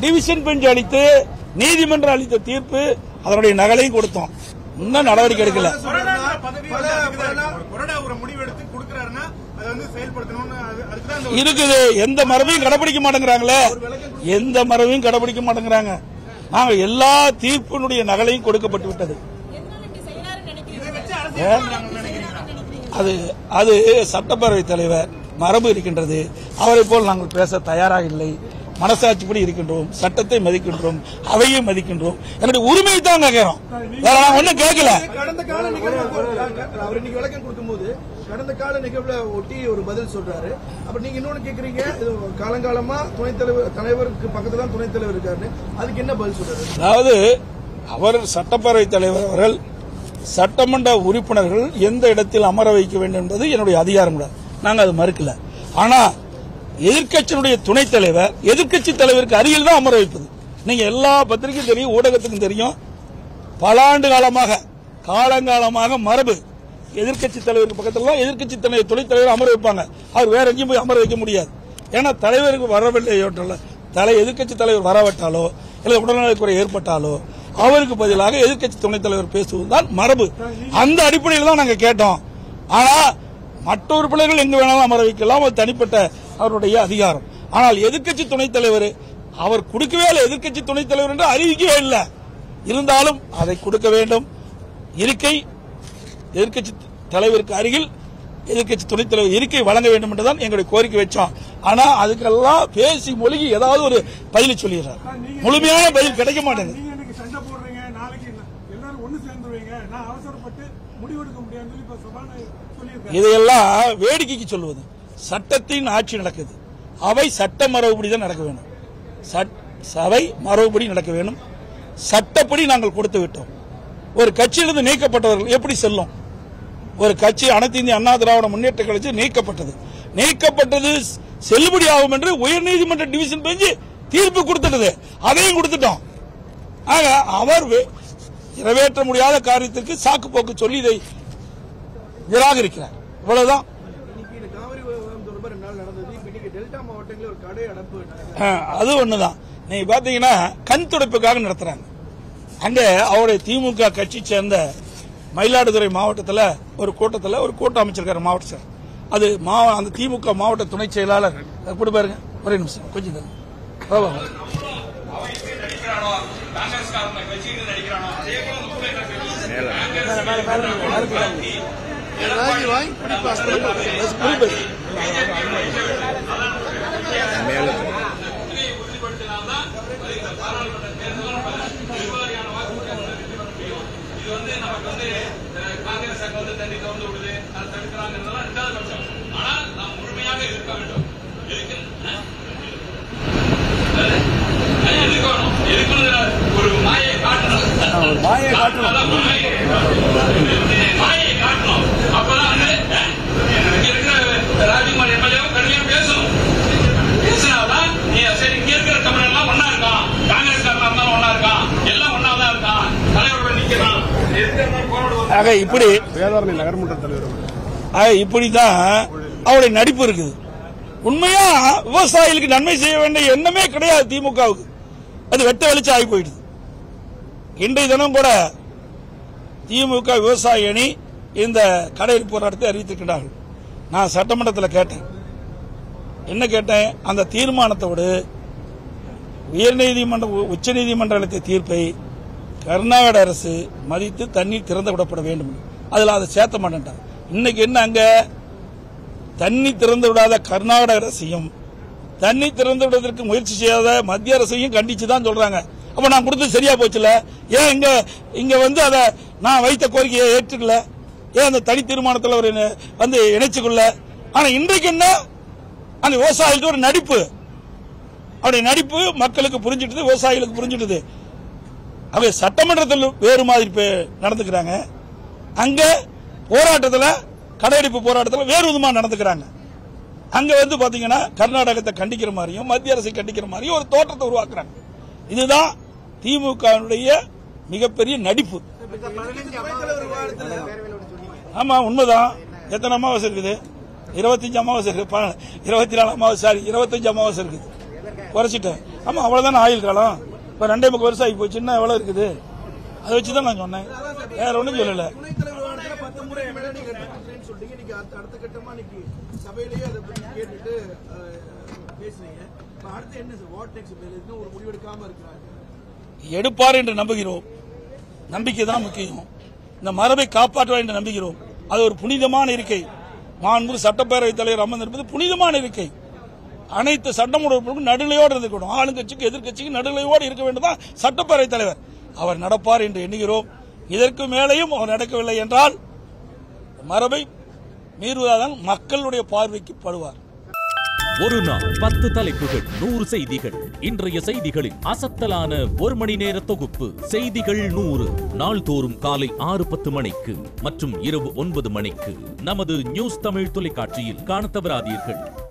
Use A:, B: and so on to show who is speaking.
A: Division bench அளித்து நீதிமன்றம் அளித்த தீர்ப்பு அதனுடைய நகலையும் கொடுத்தோம் இன்னும் நடவடிக்கை எடுக்கல
B: கொறடா பதவி வந்து அதுக்குதான் இருக்கு. கொறடா ஒரு முடிவு எடுத்து கொடுக்கறாருன்னா அதை வந்து செயல்படுத்தணும்னு அது- அதுக்குதான் அந்த
A: இருக்குது எந்த மரபையும் கடைபிடிக்க மாட்டேங்கிறாங்களே எந்த மரபையும் கடைபிடிக்க மாட்டேங்கிறாங்க நாங்க எல்லா தீர்ப்பினுடைய நகலையும் கொடுக்கப்பட்டு விட்டது அது அது சட்டப்பேரவைத் தலைவர் மரபு இருக்கின்றது அவரை போல் நாங்கள் பேச தயாராக இல்லை மனசாட்சிப்படி இருக்கின்றோம் சட்டத்தை மதிக்கின்றோம் அவையை மதிக்கின்றோம் என்னுடைய உரிமையை தான் கேட்கிறோம் வேற நான் ஒன்னும் கேட்கல
C: கடந்த கால நிகழ்வு அவர் இன்னைக்கு விளக்கம் கொடுக்கும்போது கடந்த கால நிகழ்வுல ஒட்டி ஒரு பதில் சொல்றாரு அப்ப நீங்க இன்னொன்னு கேக்குறீங்க இது காலங்காலமா துணைத் தலைவர் தலைவருக்கு பக்கத்துல தான் துணைத் தலைவர் இருக்காரு அதுக்கு என்ன பதில் சொல்றாரு
A: அதாவது அவர் சட்டப்பேரவைத் தலைவர் அவர்கள் சட்டமன்ற உறுப்பினர்கள் எந்த இடத்தில் அமர வைக்க வேண்டும் என்பது என்னுடைய அதிகாரம் கூட நாங்க அது மறுக்கல ஆனா எதிர்க்கட்சியினுடைய துணைத் தலைவர் எதிர்க்கட்சி தலைவருக்கு அருகில் தான் அமர வைப்பது நீங்க எல்லா பத்திரிகையும் தெரியும் ஊடகத்துக்கும் தெரியும் பல ஆண்டு காலமாக காலங்காலமாக மரபு எதிர்க்கட்சி தலைவருக்கு பக்கத்துல தான் எதிர்க்கட்சி தலைவர் துணைத் தலைவர் அமர வைப்பாங்க அவர் வேற எங்கேயும் போய் அமர வைக்க முடியாது ஏன்னா தலைவருக்கு வரவில்லை என்றால் தலை எதிர்க்கட்சி தலைவர் வராவிட்டாலோ இல்லை உடல்நலக்குறை ஏற்பட்டாலோ அவருக்கு பதிலாக எதிர்க்கட்சி துணைத் தலைவர் பேசுவதுதான் மரபு அந்த அடிப்படையில் தான் நாங்க கேட்டோம் ஆனா மற்ற உறுப்பினர்கள் எங்கு வேணாலும் அமர வைக்கலாம் அது தனிப்பட்ட அவருடைய அதிகாரம் ஆனால் எதிர்க்கட்சி துணைத் தலைவர் அவர் கொடுக்கவே இல்லை எதிர்க்கட்சி துணைத் தலைவர் என்று அறிவிக்கவே இல்லை இருந்தாலும் அதை கொடுக்க வேண்டும் இருக்கை எதிர்க்கட்சி தலைவருக்கு அருகில் எதிர்க்கட்சி துணைத் தலைவர் இருக்கை வழங்க வேண்டும் என்றுதான் எங்களுடைய கோரிக்கை வச்சோம் ஆனா அதுக்கெல்லாம் பேசி மொழிகி ஏதாவது ஒரு பதில் சொல்லிடுறார் முழுமையான பதில் கிடைக்க மாட்டேங்குது
D: நீங்க இன்னைக்கு சண்டை போடுறீங்க நாளைக்கு என்ன- எல்லாரும் ஒண்ணு சேர்ந்துருவீங்க நான் அவசரப்பட்டு முடிவெடுக்க முடியாதுன்னு சொல்லி இப்ப சபாநாயகர் சொல்லியிருக்காரு
A: இதையெல்லாம் வேடிக்கைக்கு சொல்லுவது சட்டத்தின் ஆட்சி நடக்குது அவை சட்ட மரபுபடி தான் நடக்க வேண்டும் சட்- சபை மரபுபடி நடக்க வேண்டும் சட்டப்படி நாங்கள் கொடுத்து விட்டோம் ஒரு கட்சியிலிருந்து நீக்கப்பட்டவர்கள் எப்படி செல்லும் ஒரு கட்சி அனைத்து இந்திய அண்ணா திராவிட முன்னேற்ற கட்சி நீக்கப்பட்டது நீக்கப்பட்டது செல்லுபடியாகும் என்று உயர்நீதிமன்ற டிவிஷன் பெஞ்சு தீர்ப்பு கொடுத்துட்டது அதையும் கொடுத்துட்டோம் ஆக அவர் வே- நிறைவேற்ற முடியாத காரியத்திற்கு சாக்கு போக்கு சொல்லி இதை நிராகரிக்கிறார் இவ்வளவுதான்
C: இன்னைக்கு இந்த காவிரி விவகாரம் தொடர்பா ரெண்டு நாள் நடந்தது இப்ப இன்னைக்கு டெல்டா மாவட்டங்களில் ஒரு கடை அடைப்பு நடக்குது.
A: ஆ, அது ஒண்ணுதான் நீங்க பாத்தீங்கன்னா கண் துடைப்புக்காக நடத்துறாங்க அங்க அவருடைய திமுக கட்சி சேர்ந்த மயிலாடுதுறை மாவட்டத்துல ஒரு கூட்டத்துல ஒரு கூட்டம் அமைச்சிருக்காரு மாவட்ட சார் அது மா- அந்த திமுக மாவட்ட துணை செயலாளர் அது கூட பாருங்க ஒரே நிமிஷம் கொஞ்சம் இருங்க. வா, வா, வா. புல் பேசு.
E: ஒரு மாயை காட்டணும்
A: மாயை காட்டணும்
E: மாயை காட்டணும் அப்பதான் வந்து அஹ், இங்க இருக்கிற ராஜ்குமார் எம்எல்ஏ கடுமையா பேசணும் பேசினாதான் நீ சரி இங்க இருக்கிற தமிழ் எல்லாம் ஒன்னா இருக்கான் காங்கிரஸ் இருந்தாலும் ஒன்னா இருக்கான் எல்லாம் ஒன்னா தான் இருக்கான் தலைவரோட நிக்கிறான் இருக்கிறவங்க போராடுவாங்க
A: ஆக இப்படி
D: வேதாரணி நகர்மன்ற தலைவர்
A: ஆக இப்படிதான் அவருடைய நடிப்பு இருக்குது உண்மையா விவசாயிகளுக்கு நன்மை செய்ய வேண்டிய எண்ணமே கிடையாது திமுகவுக்கு அது வெட்ட வெளிச்சம் ஆகி போயிடுது இன்றைய தினம் கூட திமுக விவசாய அணி இந்த கடையில் போராட்டத்தை அறிவித்திருக்கிறார்கள் நான் சட்டமன்றத்தில் கேட்டேன் என்ன கேட்டேன் அந்த தீர்மானத்தோடு உயர்நீதிமன்ற உச்சநீதிமன்ற அளித்த தீர்ப்பை கர்நாடக அரசு மதித்து தண்ணீர் திறந்து விடப்பட வேண்டும் அதில் அதை சேர்த்த மாட்டேன்ட்டார் இன்னைக்கு என்ன அங்க தண்ணி திறந்து விடாத கர்நாடக அரசையும் தண்ணி திறந்து விடுவதற்கு முயற்சி செய்யாத மத்திய அரசையும் கண்டிச்சு தான் சொல்றாங்க அப்ப நான் கொடுத்தது சரியா போச்சுல ஏன் இங்க இங்க வந்து அதை நான் வைத்த கோரிக்கையை ஏற்றுக்கல ஏன் அந்த தனி தீர்மானத்தில் ஒரு ந- வந்து இணைச்சுக்கொள்ள ஆனா இன்றைக்கு என்ன அந்த விவசாயிகளுக்கு ஒரு நடிப்பு அவருடைய நடிப்பு மக்களுக்கு புரிஞ்சிட்டது விவசாயிகளுக்கு புரிஞ்சிட்டது அவங்க சட்டமன்றத்தில் வேறு மாதிரி பே- நடந்துக்கிறாங்க அங்க போராட்டத்தில் கடையெடுப்பு போராட்டத்தில் வேறு விதமா நடந்துக்கிறாங்க அங்க வந்து பாத்தீங்கன்னா கர்நாடகத்தை கண்டிக்கிற மாதிரியும் மத்திய அரசை கண்டிக்கிற மாதிரியும் ஒரு தோற்றத்தை உருவாக்குறாங்க இதுதான் திமுகவுடைய மிகப்பெரிய நடிப்பு
C: துணைத்தலைவர் விவகாரத்துல
A: ஆமா உண்மைதான் எத்தனை அமாவாசை இருக்குது இருபத்தஞ்சு அமாவாசை இருக்கு ப- இருபத்தி நாலு அமாவாசை சாரி இருபத்தஞ்சு அமாவாசை இருக்குது குறைச்சிட்டேன் ஆமா அவ்வளவுதானே ஆயுள் காலம் இப்ப ரெண்டே முக்கால் வருஷம் ஆகி போச்சு இன்னும் எவ்வளவு இருக்குது அதை வச்சுதான் நான் சொன்னேன் வேற ஒண்ணும் சொல்லல
C: துணைத் தலைவர் விவகாரத்துல பத்து முறைக்கு மேல நீங்க எடுத்துக்கிறேன்னு சொல்றீங்க இன்னைக்கு அடுத்த அடுத்த கட்டமா இன்னைக்கு சபையிலேயே அதை பத்தி கேட்டுட்டு அஹ், பேசுறீங்க இப்ப அடுத்து என்ன சார் வாட் நெக்ஸ்ட் இன்னும் ஒரு முடிவெடுக்காம இருக்கிறாங்க
A: எடுப்பார் என்று நம்புகிறோம் நம்பிக்கை தான் முக்கியம் இந்த மரபை காப்பாற்றுவார் என்று நம்புகிறோம் அது ஒரு புனிதமான இருக்கை மாண்பு சட்டப்பேரவைத் தலைவர் அமர்ந்திருப்பது புனிதமான இருக்கை அனைத்து சட்டமன்ற உறுப்பினர்களும் நடுநிலையோடு இருக்கணும் ஆளுங்கட்சிக்கு எதிர்க்கட்சிக்கு நடுநிலையோடு இருக்க வேண்டும் தான் சட்டப்பேரவைத் தலைவர் அவர் நடப்பார் என்று எண்ணுகிறோம் இதற்கு மேலேயும் அவர் நடக்கவில்லை என்றால் மரபை மீறுவதால் மக்களுடைய பார்வைக்கு படுவார்
F: ஒரு நாள் பத்து தலைப்புகள் நூறு செய்திகள் இன்றைய செய்திகளின் அசத்தலான ஒரு மணி நேர தொகுப்பு செய்திகள் நூறு நாள்தோறும் காலை ஆறு பத்து மணிக்கு மற்றும் இரவு ஒன்பது மணிக்கு நமது நியூஸ் தமிழ் தொலைக்காட்சியில் காணத் தவறாதீர்கள்